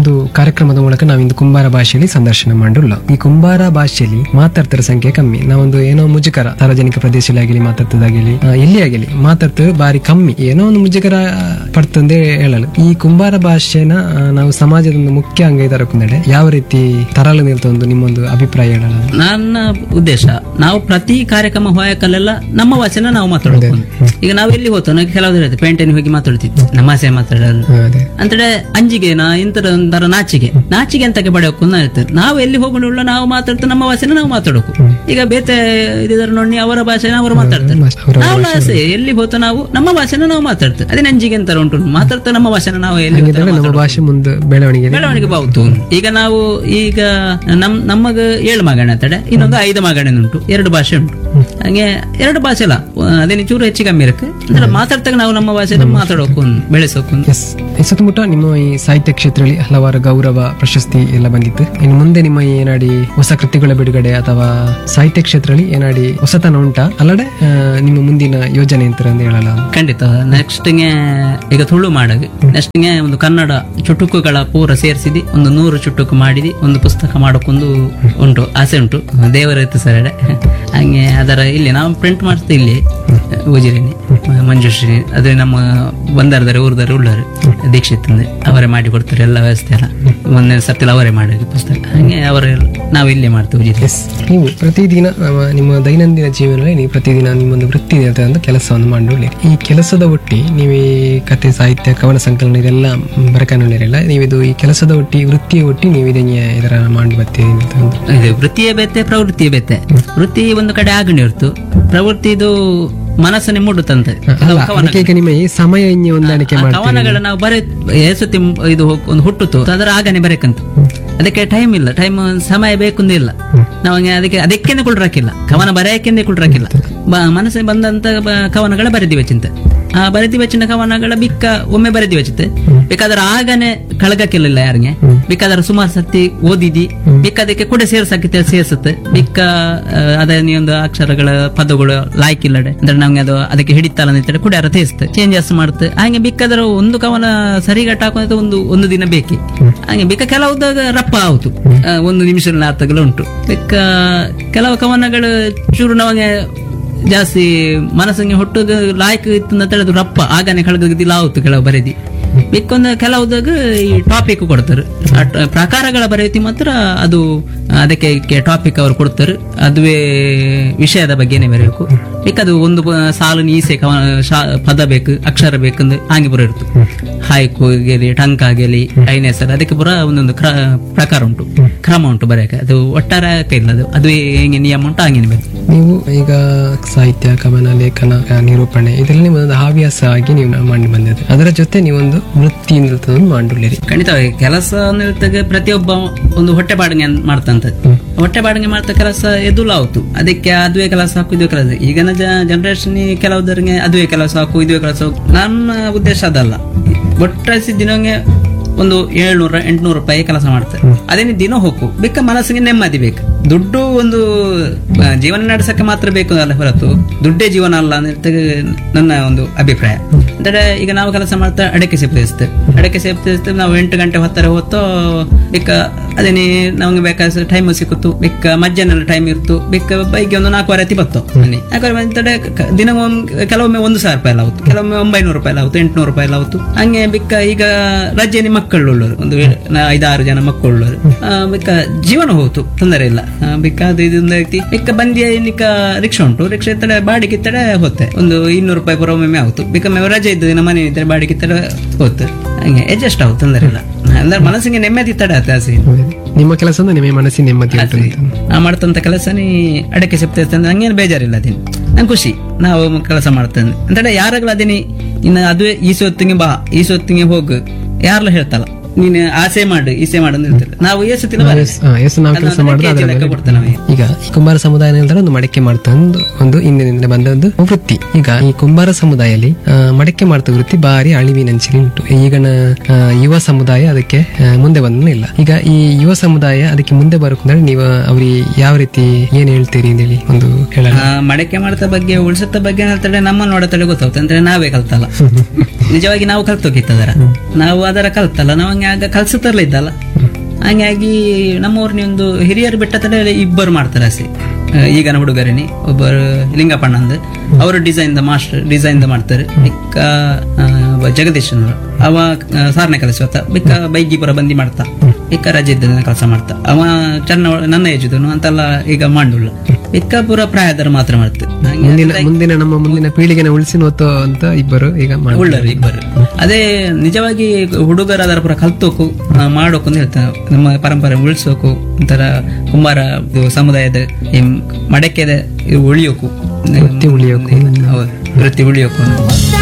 ಒಂದು ಕಾರ್ಯಕ್ರಮದ ಮೂಲಕ ನಾವಿಂದು ಕುಂಬಾರ ಭಾಷೆಯಲ್ಲಿ ಸಂದರ್ಶನ ಮಾಡುಲ್ಲ ಈ ಕುಂಬಾರ ಭಾಷೆಯಲ್ಲಿ ಮಾತಾಡ್ತರ ಸಂಖ್ಯೆ ಕಮ್ಮಿ ನಾವೊಂದು ಏನೋ ಮುಜುಗರ ಸಾರ್ವಜನಿಕ ಪ್ರದೇಶದಲ್ಲಿ ಆಗಲಿ ಮಾತಾಡ್ತದಾಗಲಿ ಆ, ಎಲ್ಲಿ ಆಗಲಿ ಮಾತಾಡ್ತದೆ ಬಾರಿ ಕಮ್ಮಿ ಏನೋ ಒಂದು ಮುಜುಗರ ಪಡ್ತಂದೆ ಹೇಳಲು ಈ ಕುಂಬಾರ ಭಾಷೆನ ಆ, ನಾವು ಸಮಾಜದ ಒಂದು ಮುಖ್ಯ ಅಂಗ ಇದರಕೊಂಡೆಡೆ ಯಾವ ರೀತಿ ತರಲು ನಿಲ್ತ ಒಂದು ನಿಮ್ಮೊಂದು ಅಭಿಪ್ರಾಯ ಹೇಳಲ್ಲ ನನ್ನ ಉದ್ದೇಶ ನಾವು ಪ್ರತಿ ಕಾರ್ಯಕ್ರಮ ಹೋಯಕಲ್ಲೆಲ್ಲ ನಮ್ಮ ಭಾಷೆನ ನಾವು ಮಾತಾಡೋದು ಈಗ ನಾವು ಎಲ್ಲಿ ಹೋಗ್ತೋ ನಾವು ಕೆಲವ್ರು ಹೇಳ್ತೀವಿ ಪೇಂಟೇನ್ ಹೋಗಿ ಮಾತಾಡ್ತಿದ್ವಿ ನಮ್ಮ ಭಾಷೆ ಮಾತಾಡಲ್ಲ ಹಾ, ಅದೇ ಅಂತೇಳಿ ಅಂಜಿಗೆನ ಇಂತರ ಒಂಥರ ನಾಚಿಗೆ ನಾಚಿಗೆ ಅಂತಕ್ಕೆ ಬಡಕು ಅಂತ ಹೇಳ್ತಾರೆ ನಾವು ಎಲ್ಲಿ ಹೋಗೋಣ ನಾವು ಮಾತಾಡ್ತಾ ನಮ್ಮ ಭಾಷೆನ ನಾವು ಮಾತಾಡೋಕು ಈಗ ಬೇತೆ ಇದ್ರ ನೋಡಿ ಅವರ ಭಾಷೆನ ಅವರು ಮಾತಾಡ್ತಾರೆ ಅವರ ನಾವು ಅಷ್ಟೇ ಎಲ್ಲಿ ಹೋಗ್ತಾ ನಾವು ನಮ್ಮ ಭಾಷೆನ ನಾವು ಮಾತಾಡ್ತೇವೆ ಅದೇ ನಂಜಿಗೆ ಅಂತಾರೆ ಉಂಟು ಮಾತಾಡ್ತಾ ನಮ್ಮ ಭಾಷೆನ ನಾವು ಎಲ್ಲಿ ಹೋಗ್ತಾ ಹಾಗಿದ್ರೆ ನಮ್ಮ ಭಾಷೆ ಮುಂದೆ ಬೆಳವಣಿಗೆ ಬೆಳವಣಿಗೆ ಬಾವುತು ಈಗ ನಾವು ಈಗ ನಮ್ ನಮಗ ಏಳು ಮಗಣ ಅಂತಡೆ ಇನ್ನೊಂದು ಐದು ಮಗಣ ಉಂಟು ಎರಡು ಭಾಷೆ ಉಂಟು ಹಂಗೆ ಎರಡು ಭಾಷೆ ಅಲ್ಲ ಅದೇನು ಚೂರು ಹೆಚ್ಚು ಕಮ್ಮಿ ಇರಕ್ಕೆ ಅಂದ್ರೆ ಮಾತಾಡ್ತಾಗ ನಾವು ನಮ್ಮ ಭಾಷೆ ಬೆಳೆಸೋಕು ಬೆಳೆಸೋಕು ಎಸ್ ಈ ಸುತ್ತಮುತ್ತ ನಿಮ್ಮ ಈ ಸಾಹಿತ್ಯ ಕ್ಷೇತ್ರದಲ್ಲಿ ಹಲವಾರು ಗೌರವ ಪ್ರಶಸ್ತಿ ಎಲ್ಲ ಬಂದಿತ್ತು ಇನ್ನು ಮುಂದೆ ನಿಮ್ಮ ಈ ಏನಾಡಿ ಹೊಸ ಕೃತಿಗಳ ಬಿಡುಗಡೆ ಅಥವಾ ಸಾಹಿತ್ಯ ಕ್ಷೇತ್ರದಲ್ಲಿ ಏನಾಡಿ ಹೊಸತನ ಉಂಟಾ ಅಲ್ಲದೆ ಆ, ನಿಮ್ಮ ಮುಂದಿನ ಯೋಜನೆ ಅಂತ ಅಂದ್ ಹೇಳಲ್ಲ ಖಂಡಿತ ನೆಕ್ಸ್ಟ್ ಗೆ ಈಗ ತುಳು ಮಾಡಗ ನೆಕ್ಸ್ಟ್ ಗೆ ಒಂದು ಕನ್ನಡ ಚುಟುಕುಗಳ ಪೂರ ಸೇರಿಸಿದಿ ಒಂದು ನೂರು ಚುಟುಕು ಮಾಡಿದಿ ಒಂದು ಪುಸ್ತಕ ಮಾಡೋಕೊಂದು ಉಂಟು ಆಸೆ ಉಂಟು ದೇವರ ಇತ್ತು ಸರ್ ಹಂಗೆ ಅದರ ಇಲ್ಲಿ ನಾವು ಪ್ರಿಂಟ್ ಮಾಡ್ತೀವಿ ಇಲ್ಲಿ ಉಜಿರಿನಿ ಮಂಜುಶ್ರೀ ಅದೇ ನಮ್ಮ ಬಂದಾರದಾರೆ ಊರ್ದಾರೆ ಉಳ್ಳಾರೆ ದೀಕ್ಷಿತ್ ಅಂದ್ರೆ ಅವರೇ ಮಾಡಿ ಕೊಡ್ತಾರೆ ಎಲ್ಲ ವ್ಯವಸ್ಥೆ ಎಲ್ಲ ಮೊನ್ನೆ ಸರ್ತಿಲ್ಲ ಅವರೇ ಮಾಡಿದ್ರು ಪುಸ್ತಕ ಹಂಗೆ ಅವರೇ ನಾವು ಇಲ್ಲೇ ಮಾಡ್ತೀವಿ ಉಜಿರಿ ಎಸ್ ನೀವು ಪ್ರತಿದಿನ ಆ, ನಿಮ್ಮ ದೈನಂದಿನ ಜೀವನದಲ್ಲಿ ನೀವು ಪ್ರತಿದಿನ ನಿಮ್ಮೊಂದು ವೃತ್ತಿ ಒಂದು ಕೆಲಸವನ್ನು ಮಾಡಿರಲಿ ಈ ಕೆಲಸದ ಒಟ್ಟಿ ನೀವು ಈ ಕತೆ ಸಾಹಿತ್ಯ ಕವನ ಸಂಕಲನ ಇದೆಲ್ಲ ಬರಕಾನಿರಲ್ಲ ನೀವಿದು ಈ ಕೆಲಸದ ಒಟ್ಟಿ ವೃತ್ತಿಯ ಒಟ್ಟಿ ನೀವು ಇದನ್ನ ಇದರ ಮಾಡಿ ಬರ್ತೀರಿ ಅಂತ ಒಂದು ಇದು ವೃತ್ತಿಯೇ ಬೇತೆ ಪ್ರವೃತ್ತಿಯೇ ಬೇತೆ ವೃತ್ತಿ ಒಂದು ಕಡೆ ಆಗಣಿ ಇರ್ತು ಪ್ರವೃತ್ತಿ ಇದು ಮನಸ್ಸನ್ನೇ ಮೂಡುತ್ತಂತೆ ಅಲ್ಲ ಅದಕ್ಕೆ ಈಗ ನಿಮ್ಮ ಈ ಸಮಯ ಇನ್ನಿ ಹೊಂದಾಣಿಕೆ ಆ ಮಾಡಿ ಕವನಗಳ ನಾವು ಬರೀ ಏಸತಿ ಇದು ಹೋಗ್- ಒಂದು ಹುಟ್ಟುತ್ತು ಅದರ ಆಗನೆ ಬರೇಕಂತ ಅದಕ್ಕೆ ಟೈಮ್ ಇಲ್ಲ ಟೈಮ್ ಸಮಯ ಬೇಕು ಇಲ್ಲ ನಾವು ಹಂಗೆ ಅದಕ್ಕೆ ಅದಕ್ಕೇನೆ ಕುಳ್ರಾಕಿಲ್ಲ ಕವನ ಬರೆಯಕ್ಕೆಂದೇ ಕುಳ್ರಾಕಿಲ್ಲ ಬ- ಮನಸ್ಸಿಗೆ ಬಂದಂತ ಬ- ಕವನಗಳ ಬರೆದಿವೆ ಚಿಂತೆ ಆ ಬರೆದಿವೆ ಚಿನ್ನ ಕವನಗಳ ಬಿಕ್ಕ ಒಮ್ಮೆ ಬರೆದಿವೆ ಚಿಂತೆ ಬೇಕಾದ್ರೆ ಆಗನೆ ಕಳಗಕ್ಕಿಲ್ಲ ಯಾರಿಗೆ ಬೇಕಾದ್ರೆ ಸುಮಾರು ಸತಿ ಓದಿದಿ ಬಿಕ್ಕ ಅದಕ್ಕೆ ಕೂಡ ಸೇರ್ಸಕ್ಕೆ ಸೇರ್ಸುತ್ತೆ ಬಿಕ್ಕ ಆ, ಅದೇ ಒಂದು ಅಕ್ಷರಗಳ ಪದಗಳು ಲಾಯ್ಕಿಲ್ಲಡೆ ಅಂದ್ರೆ ನಮ್ಗೆ ಅದು ಅದಕ್ಕೆ ಹಿಡಿತಲ್ಲ ಅಂತ ಕೂಡ ಯಾರ ತೇಸ್ತೆ ಚೇಂಜಸ್ ಮಾಡುತ್ತೆ ಹಾಗೆ ಬಿಕ್ಕದ್ರ ಒಂದು ಕವನ ಸರಿಗಟ್ಟ ಹಾಕೋದು ಒಂದು ಒಂದು ದಿನ ಬೇಕಿ ಹಾಗೆ ಬಿಕ್ಕ ಕೆಲವುದಾಗ ರಪ್ಪ ಆಯ್ತು ಆ, ಒಂದು ನಿಮಿಷದ ಅರ್ಥಗಳು ಉಂಟು ಬಿಕ್ಕ ಕೆಲವು ಕವನಗಳು ಚೂರು ನಮಗೆ ಜಾಸ್ತಿ ಮನಸ್ಸಿಗೆ ಹುಟ್ಟುಗ ಲಾಯ್ಕ್ ಇತ್ತು ಅಂತ ಹೇಳಿದ್ರು ರಪ್ಪ ಆಗನೆ ಕಳಗದಿಲ್ಲ ಆವತ್ತು ಕೆಲವು ಬರೆದಿ ಬಿಕ್ಕೊಂದು ಕೆಲವುದಾಗ ಈ ಟಾಪಿಕ್ ಕೊಡ್ತಾರೆ ಆ ಟ- ಪ್ರಕಾರಗಳ ಬರೆಯುತ್ತಿ ಮಾತ್ರ ಅದು ಅದಕ್ಕೆ ಟಾಪಿಕ್ ಅವರು ಕೊಡ್ತಾರೆ ಅದುವೇ ವಿಷಯದ ಬಗ್ಗೆನೇ ಬರೆಯಬೇಕು ಬೇಕದು ಒಂದು ಪ- ಸಾಲು ನೀಸೆ ಕವನ ಶಾ- ಪದ ಬೇಕು ಅಕ್ಷರ ಬೇಕಂದ್ರೆ ಹಾಗೆ ಬರ ಇರ್ತು ಹಾಯ್ಕು ಆಗಲಿ ಟಂಕ ಆಗಲಿ ಐನೆಸರ್ ಅದಕ್ಕೆ ಪುರ ಒಂದೊಂದು ಕ್ರ- ಪ್ರಕಾರ ಉಂಟು ಕ್ರಮ ಉಂಟು ಬರೆಯಕ್ಕೆ ಅದು ಒಟ್ಟಾರೆ ಇಲ್ಲ ಅದು ಅದು ಹೆಂಗೆ ನಿಯಮ ಉಂಟು ಹಾಗೇನೆ ಬೇಕು ನೀವು ಈಗ ಸಾಹಿತ್ಯ ಕವನ ಲೇಖನ ಆ, ನಿರೂಪಣೆ ಇದೆಲ್ಲ ನಿಮ್ಮೊಂದು ಹವ್ಯಾಸ ಆಗಿ ನೀವು ಮಾಡಿ ಬಂದಿದೆ ಅದರ ಜೊತೆ ನೀವೊಂದು ವೃತ್ತಿ ಮಾಡಿರಿ ಖಂಡಿತವಾಗಿ ಕೆಲಸ ಅನ್ನೋದಾಗ ಪ್ರತಿಯೊಬ್ಬ ಒಂದು ಹೊಟ್ಟೆ ಬಾಡಿಗೆ ಮಾಡ್ತಂತ ಹೊಟ್ಟೆ ಬಾಡಿಗೆ ಮಾಡ್ತಾ ಕೆಲಸ ಎದುಲ್ಲ ಆಯ್ತು ಅದಕ್ಕೆ ಅದುವೇ ಕೆಲಸ ಹಾಕು ಇದುವೇ ಕೆಲಸ ಈಗಿನ ಜನರೇಷನ್ ಕೆಲವುದರಿಗೆ ಅದುವೇ ಕೆಲಸ ಹಾಕು ಇದುವೇ ಕೆಲಸ ಹಾಕು ನನ್ನ ಉದ್ದೇಶ ಅದಲ್ಲ ಒಟ್ಟಾಸಿ ದಿನಂಗೆ ಒಂದು ಏಳ್ನೂರ ಎಂಟ್ನೂರು ರೂಪಾಯಿ ಕೆಲಸ ಮಾಡ್ತಾರೆ ಅದೇನು ದಿನ ಹೋಗು ಬೇಕ ಮನಸ್ಸಿಗೆ ನೆಮ್ಮದಿ ಬೇಕು ದುಡ್ಡು ಒಂದು ಆ, ಜೀವನ ನಡೆಸಕ್ಕೆ ಮಾತ್ರ ಬೇಕು ಅಲ್ಲ ಹೊರತು ದುಡ್ಡೇ ಜೀವನ ಅಲ್ಲ ಅಂತ ನನ್ನ ಒಂದು ಅಭಿಪ್ರಾಯ ಅಂದ್ರೆ ಈಗ ನಾವು ಕೆಲಸ ಮಾಡ್ತಾ ಅಡಕೆ ಸೇಪಿಸ್ತೇವೆ ಅಡಕೆ ಸೇಪಿಸ್ತೇವೆ ನಾವು ಎಂಟು ಗಂಟೆ ಹೊತ್ತರ ಹೊತ್ತು ಬೇಕ ಅದೇನೇ ನಮ್ಗೆ ಬೇಕಾದ ಟೈಮ್ ಸಿಕ್ಕಿತ್ತು ಬೇಕ ಮಧ್ಯಾಹ್ನ ಟೈಮ್ ಇರ್ತು ಬೇಕ ಬೈಗೆ ಒಂದು ನಾಲ್ಕುವರೆ ಹತ್ತಿ ಬತ್ತು ಮನೆ ನಾಲ್ಕುವರೆ ಬಂತಡೆ ದಿನ ಕೆಲವೊಮ್ಮೆ ಒಂದು ಸಾವಿರ ರೂಪಾಯಿ ಎಲ್ಲ ಆಗುತ್ತೆ ಕೆಲವೊಮ್ಮೆ ಒಂಬೈನೂರು ರೂಪಾಯಿ ಎಲ್ಲ ಆಗುತ್ತೆ ಎಂಟ್ನೂರು ರೂಪಾಯಿ ಎಲ್ಲ ಆಗುತ್ತೆ ಹಂಗೆ ಬಿಕ್ಕ ಈಗ ರಜೆನಿ ಮಕ್ಕಳು ಉಳ್ಳವರು ಒಂದು ಏಳು- ನಾ- ಐದಾರು ಜನ ಮಕ್ಕಳು ಉಳ್ಳವರು ಆ, ಬಿಕ್ಕ ಜೀವನ ಹೋಯ್ತು ತೊಂದರೆ ಇಲ್ಲ ಆ, ಬಿಕ್ಕ ಅದು ಇದೊಂದು ಐತಿ ಬಿಕ್ಕ ಬಂದಿ ನಿಕ್ಕ ರಿಕ್ಷಾ ಉಂಟು ರಿಕ್ಷಾ ಇತ್ತಡೆ ಬಾಡಿಗೆ ಇತ್ತಡೆ ಹೋತೆ ಒಂದು ಇನ್ನೂರು ರೂಪಾಯಿ ಬರೋಮೊಮ್ಮೆ ಆಯ್ತು ಬಿಕ್ಕ ಮೇ ರಜೆ ಇದ್ದು ದಿನ ಮನೆ ಇದ್ದರೆ ಬಾಡಿಗೆ ಇತ್ತಡೆ ಹೋತು ಹಂಗೆ ಅಡ್ಜಸ್ಟ್ ಆಗುತ್ತೆ ತೊಂದರೆ ಇಲ್ಲ ಅಂದ್ರೆ ಮನಸ್ಸಿಗೆ ನೆಮ್ಮದಿ ತಡೆ ಆತ ಆಸೆ ನಿಮ್ಮ ಕೆಲಸ ಅಂದ್ರೆ ನಿಮ್ಮ ಮನಸ್ಸಿನ ನೆಮ್ಮದಿ ಅಂತ ನಾ ಮಾಡ್ತಂತ ಕೆಲಸನೇ ಅಡಕೆ ಸಿಗ್ತೈತೆ ಅಂದ್ರೆ ನಂಗೇನು ಬೇಜಾರಿಲ್ಲ ಅದೇನು ನಂಗೆ ಖುಷಿ ನಾವು ಕೆಲಸ ಮಾಡ್ತೇನೆ ಅಂದ್ರೆ ಯಾರಾಗ್ಲ ಅದೇನಿ ಇನ್ನು ಅದುವೇ ಈ ಸೊತ್ತಿಗೆ ಬಾ ಈ ಸೊತ್ತಿಗೆ ಹೋಗು ಯಾರಲ್ಲ ಹೇಳ್ತಲ್ಲ ನೀನು ಆಸೆ ಮಾಡು ಈಸೆ ಮಾಡು ಅಂತ ಹೇಳ್ತಾರೆ ನಾವು ಈ ಸತಿನ ಬರ ಹಾ, ಎಷ್ಟು ನಾವು ಕೆಲಸ ಮಾಡಿದ್ರೆ ಅದರ ಮೇಲೆ ಕೊಡ್ತೇವೆ ನಾವು ಈಗ ಈ ಕುಂಬಾರ ಸಮುದಾಯ ಅಂದ್ರೆ ಒಂದು ಮಡಕೆ ಮಾಡ್ತಾ ಒಂದು ಒಂದು ಹಿಂದಿನಿಂದ ಬಂದ ಒಂದು ವೃತ್ತಿ ಈಗ ಈ ಕುಂಬಾರ ಸಮುದಾಯದಲ್ಲಿ ಆ, ಮಡಕೆ ಮಾಡ್ತಾ ವೃತ್ತಿ ಬಾರಿ ಅಳಿವಿನಂಚಿನ ಉಂಟು ಈಗಿನ ಆ, ಯುವ ಸಮುದಾಯ ಅದಕ್ಕೆ ಆ, ಮುಂದೆ ಬಂದೂ ಇಲ್ಲ ಈಗ ಈ ಯುವ ಸಮುದಾಯ ಅದಕ್ಕೆ ಮುಂದೆ ಬರಕಂದ್ರೆ ನೀವು ಅವ್ರಿಗೆ ಯಾವ ರೀತಿ ಏನ್ ಹೇಳ್ತೀರಿ ಅಂತೇಳಿ ಒಂದು ಹೇಳಲ್ಲ ಆ, ಮಡಕೆ ಮಾಡ್ತಾ ಬಗ್ಗೆ ಉಳ್ಸತ್ತ ಬಗ್ಗೆ ಹೇಳ್ತಾರೆ ನಮ್ಮ ನೋಡತಡೆ ಗೊತ್ತಾಗುತ್ತೆ ಅಂದ್ರೆ ನಾವೇ ಕಲ್ತಲ್ಲ ನಿಜವಾಗಿ ನಾವು ಕಲ್ತೋಗಿತ್ತದರ ನಾವು ಅದರ ಕಲ್ತಲ್ಲ ನಾವು ಹಂಗೆ ಹಂಗೆ ಆಗ ಕಲ್ಸತ್ತರ್ಲ ಇದ್ದಲ್ಲ ಹಂಗಾಗಿ ನಮ್ಮೂರಿನ ಒಂದು ಹಿರಿಯರು ಬೆಟ್ಟ ತಲೆ ಇಬ್ಬರು ಮಾಡ್ತಾರೆ ಅಷ್ಟೇ ಆ, ಈಗಿನ ಹುಡುಗರೇನಿ ಒಬ್ಬರು ಲಿಂಗಪ್ಪಣ್ಣ ಅಂದ್ ಅವರು ಡಿಸೈನ್ ದ ಮಾಸ್ಟರ್ ಡಿಸೈನ್ ದ ಮಾಡ್ತಾರೆ ಬಿಕ್ಕ ಆ, ಒಬ್ಬ ಜಗದೀಶ್ ಅನ್ನೋರು. ಅವ ಆ, ಸಾರನೇ ಕಲಿಸೋತ ಬಿಕ್ಕ ಬೈಗಿ ಪುರ ಬಂದಿ ಮಾಡ್ತಾ ಬಿಕ್ಕ ರಜೆ ಇದ್ದ ಕೆಲಸ ಮಾಡ್ತಾ ಅವ ಚೆನ್ನ ನನ್ನ ಏಜುದನು ಅಂತೆಲ್ಲ ಈಗ ಮಾಡುಲ್ಲ ಬಿಕ್ಕ ಪುರ ಪ್ರಾಯದರ ಮಾತ್ರ ಮಾಡ್ತಾರೆ ಹಂಗೆ ಮುಂದಿನ ಮುಂದಿನ ನಮ್ಮ ಮುಂದಿನ ಪೀಳಿಗೆನ ಉಳಿಸಿ ನೋತೋ ಅಂತ ಇಬ್ಬರು ಈಗ ಮಾಡ್ತಾರೆ. ಉಳ್ಳರು ಇಬ್ಬರು ಅದೇ ನಿಜವಾಗಿ ಹುಡುಗರ ಅದರ ಪುರ ಕಲ್ತೋಕು ಆ, ಮಾಡೋಕು ಅಂತ ಹೇಳ್ತಾರೆ ನಮ್ಮ ಪರಂಪರೆ ಉಳಿಸೋಕು ಒಂಥರ ಕುಂಬಾರ ಇದು ಸಮುದಾಯದ ಈ ಮಡಕೆದ ಇದು ಉಳಿಯೋಕು ವೃತ್ತಿ ಉಳಿಯೋಕು. ಹೌದು ವೃತ್ತಿ ಉಳಿಯೋಕು ಮುತ್ತ